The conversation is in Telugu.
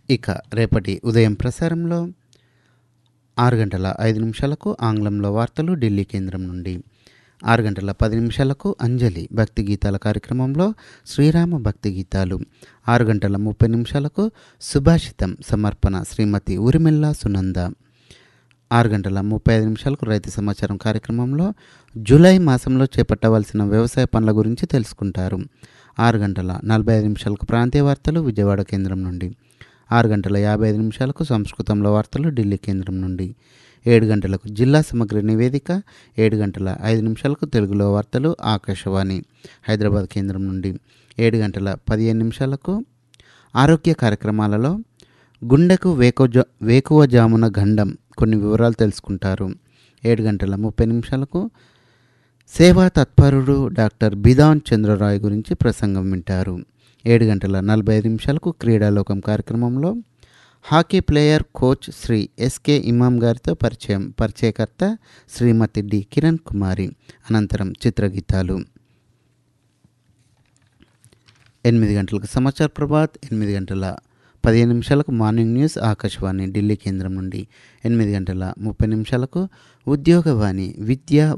ఇక రేపటి ఉదయం ప్రసారంలో ఆరు గంటల ఐదు నిమిషాలకు ఆంగ్లంలో వార్తలు ఢిల్లీ కేంద్రం నుండి ఆరు గంటల పది నిమిషాలకు అంజలి భక్తి గీతాల కార్యక్రమంలో శ్రీరామ భక్తి గీతాలు ఆరు గంటల ముప్పై నిమిషాలకు సుభాషితం సమర్పణ శ్రీమతి ఊరిమెల్ల సునంద ఆరు గంటల ముప్పై ఐదు నిమిషాలకు రైతు సమాచారం కార్యక్రమంలో జూలై మాసంలో చేపట్టవలసిన వ్యవసాయ పనుల గురించి తెలుసుకుంటారు ఆరు గంటల నలభై ఐదు నిమిషాలకు ప్రాంతీయ వార్తలు విజయవాడ కేంద్రం నుండి ఆరు గంటల యాభై ఐదు నిమిషాలకు సంస్కృతంలో వార్తలు ఢిల్లీ కేంద్రం నుండి ఏడు గంటలకు జిల్లా సమగ్ర నివేదిక ఏడు గంటల ఐదు నిమిషాలకు తెలుగులో వార్తలు ఆకాశవాణి హైదరాబాద్ కేంద్రం నుండి ఏడు గంటల పదిహేను నిమిషాలకు ఆరోగ్య కార్యక్రమాలలో గుండెకు వేకువ వేకువ జామున గండం కొన్ని వివరాలు తెలుసుకుంటారు ఏడు గంటల ముప్పై నిమిషాలకు సేవా తత్పరుడు డాక్టర్ బిధాన్ చంద్రరాయ్ గురించి ప్రసంగం వింటారు ఏడు గంటల నలభై ఐదు నిమిషాలకు క్రీడాలోకం కార్యక్రమంలో hockey player coach Shri SK Imam గారితో పరిచయం పరిచయకర్త శ్రీమతి డి కిరణ్ కుమారి అనంతరం చిత్రగీతాలు ఎనిమిది గంటలకు సమాచార ప్రభాత్ ఎనిమిది గంటల పదిహేను నిమిషాలకు మార్నింగ్ న్యూస్ ఆకాశవాణి ఢిల్లీ కేంద్రం నుండి ఎనిమిది గంటల ముప్పై నిమిషాలకు ఉద్యోగవాణి విద్య